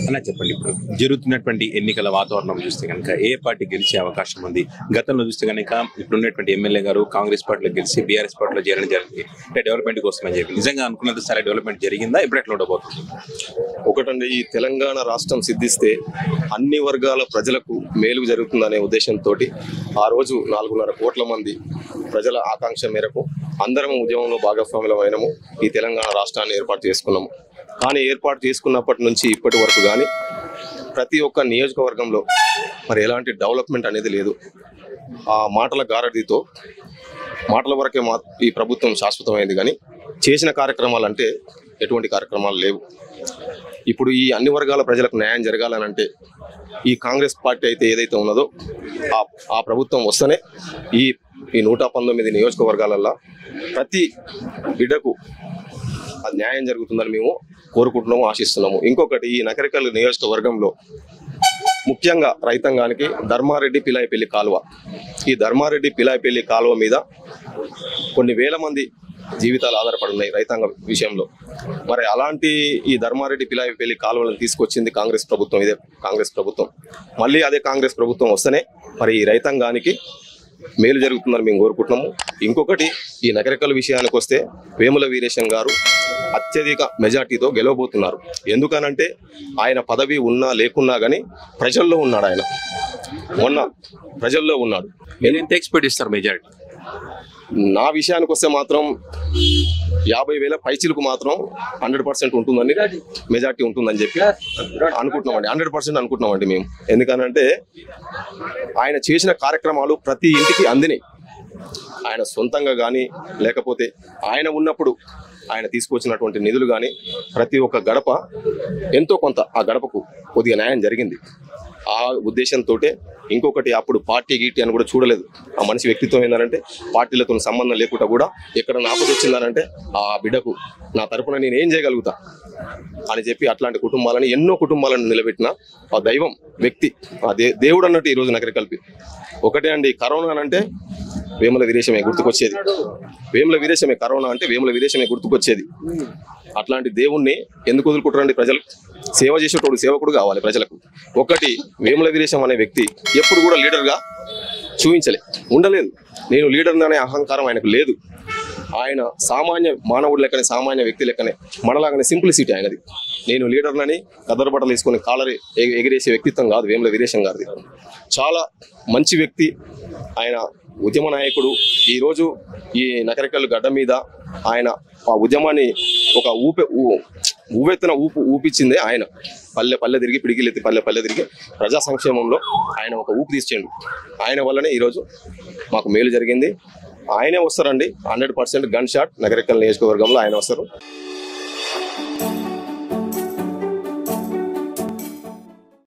అలా చెప్పండి ఇప్పుడు జరుగుతున్నటువంటి ఎన్నికల వాతావరణం చూస్తే కనుక ఏ పార్టీ గెలిచే అవకాశం ఉంది గతంలో చూస్తే కనుక ఇప్పుడు ఉన్నటువంటి ఎమ్మెల్యే గారు కాంగ్రెస్ పార్టీలో గెలిచి బీఆర్ఎస్ పార్టీలో చేరడం జరిగింది అంటే డెవలప్మెంట్ కోసం అని చెప్పి నిజంగా అనుకున్నంత సరే డెవలప్మెంట్ జరిగిందా ఇప్పుడు ఎట్లా ఉండబోతుంది ఒకటండి ఈ తెలంగాణ రాష్ట్రం సిద్ధిస్తే అన్ని వర్గాల ప్రజలకు మేలు జరుగుతుందనే ఉద్దేశంతో ఆ రోజు నాలుగున్నర కోట్ల మంది ప్రజల ఆకాంక్ష మేరకు అందరం ఉద్యమంలో భాగస్వాములమైనము ఈ తెలంగాణ రాష్ట్రాన్ని ఏర్పాటు చేసుకున్నాము కానీ ఏర్పాటు చేసుకున్నప్పటి నుంచి ఇప్పటి వరకు కానీ ప్రతి ఒక్క నియోజకవర్గంలో మరి ఎలాంటి డెవలప్మెంట్ అనేది లేదు ఆ మాటల గారడితో మాటల వరకే మా ఈ ప్రభుత్వం శాశ్వతమైంది కానీ చేసిన కార్యక్రమాలు అంటే ఎటువంటి కార్యక్రమాలు లేవు ఇప్పుడు ఈ అన్ని వర్గాల ప్రజలకు న్యాయం జరగాలనంటే ఈ కాంగ్రెస్ పార్టీ అయితే ఏదైతే ఉన్నదో ఆ ఆ ప్రభుత్వం వస్తేనే ఈ ఈ నూట పంతొమ్మిది నియోజకవర్గాలల్లో ప్రతి బిడ్డకు ఆ న్యాయం జరుగుతుందని మేము కోరుకుంటున్నాము ఆశిస్తున్నాము ఇంకొకటి ఈ నకరికల్ నియోజకవర్గంలో ముఖ్యంగా రైతాంగానికి ధర్మారెడ్డి పిలాయిపల్లి కాలువ ఈ ధర్మారెడ్డి పిలాయిపల్లి కాలువ మీద కొన్ని వేల మంది జీవితాలు ఆధారపడి ఉన్నాయి రైతాంగ విషయంలో మరి అలాంటి ఈ ధర్మారెడ్డి పిలాయిపల్లి కాలువలను తీసుకొచ్చింది కాంగ్రెస్ ప్రభుత్వం ఇదే కాంగ్రెస్ ప్రభుత్వం మళ్ళీ అదే కాంగ్రెస్ ప్రభుత్వం వస్తేనే మరి ఈ రైతాంగానికి మేలు జరుగుతుందని మేము కోరుకుంటున్నాము ఇంకొకటి ఈ నగరికల విషయానికి వస్తే వేముల వీరేశం గారు అత్యధిక మెజార్టీతో గెలవబోతున్నారు ఎందుకనంటే ఆయన పదవి ఉన్నా లేకున్నా కానీ ప్రజల్లో ఉన్నాడు ఆయన మొన్న ప్రజల్లో ఉన్నాడు మీరు ఎంత ఎక్స్పెక్ట్ ఇస్తారు మెజారిటీ నా విషయానికి వస్తే మాత్రం యాభై వేల పైచిలకు మాత్రం హండ్రెడ్ పర్సెంట్ ఉంటుందని మెజార్టీ ఉంటుందని చెప్పి అనుకుంటున్నామండి హండ్రెడ్ పర్సెంట్ అనుకుంటున్నామండి మేము ఎందుకనంటే ఆయన చేసిన కార్యక్రమాలు ప్రతి ఇంటికి అందినాయి ఆయన సొంతంగా కానీ లేకపోతే ఆయన ఉన్నప్పుడు ఆయన తీసుకొచ్చినటువంటి నిధులు కానీ ప్రతి ఒక్క గడప ఎంతో కొంత ఆ గడపకు కొద్దిగా న్యాయం జరిగింది ఆ ఉద్దేశంతో ఇంకొకటి అప్పుడు పార్టీ గీటీ అని కూడా చూడలేదు ఆ మనిషి వ్యక్తిత్వం ఏంటంటే పార్టీలతో సంబంధం లేకుండా కూడా ఎక్కడ నాపది వచ్చిందనంటే ఆ బిడ్డకు నా తరపున నేను ఏం చేయగలుగుతా అని చెప్పి అట్లాంటి కుటుంబాలని ఎన్నో కుటుంబాలను నిలబెట్టిన ఆ దైవం వ్యక్తి ఆ దే దేవుడు అన్నట్టు ఈరోజు నగర కలిపి ఒకటే అండి కరోనా అంటే వేముల వీరేశమే గుర్తుకొచ్చేది వేముల వీరేశమే కరోనా అంటే వేముల వీరేశమే గుర్తుకొచ్చేది అట్లాంటి దేవుణ్ణి ఎందుకు వదులుకుంటారండి ప్రజలు సేవ చేసేటోడు సేవకుడు కావాలి ప్రజలకు ఒకటి వేముల వీరేశం అనే వ్యక్తి ఎప్పుడు కూడా లీడర్గా చూపించలే ఉండలేదు నేను లీడర్ అనే అహంకారం ఆయనకు లేదు ఆయన సామాన్య మానవుడి లెక్కనే సామాన్య వ్యక్తి లెక్కనే మనలాగానే సింప్లిసిటీ ఆయనది నేను లీడర్నని కదర్ బట్టలు వేసుకొని కాలర్ ఎగ- ఎగిరేసే వ్యక్తిత్వం కాదు వేముల వీరేశం గారిది చాలా మంచి వ్యక్తి ఆయన ఉద్యమ నాయకుడు ఈరోజు ఈ నకరికల్ గడ్డ మీద ఆయన ఆ ఉద్యమాన్ని ఒక ఊపే ఊ- ఊవెత్తున ఊపు ఊపించిందే ఆయన పల్లె పల్లె తిరిగి పిడికిలెత్తి పల్లె పల్లె తిరిగి ప్రజా సంక్షేమంలో ఆయన ఒక ఊపు తీసేయండు ఆయన వల్లనే ఈరోజు మాకు మేలు జరిగింది ఆయనే వస్తారండి hundred percent gun shot Nakrekal నియోజకవర్గంలో ఆయన వస్తారు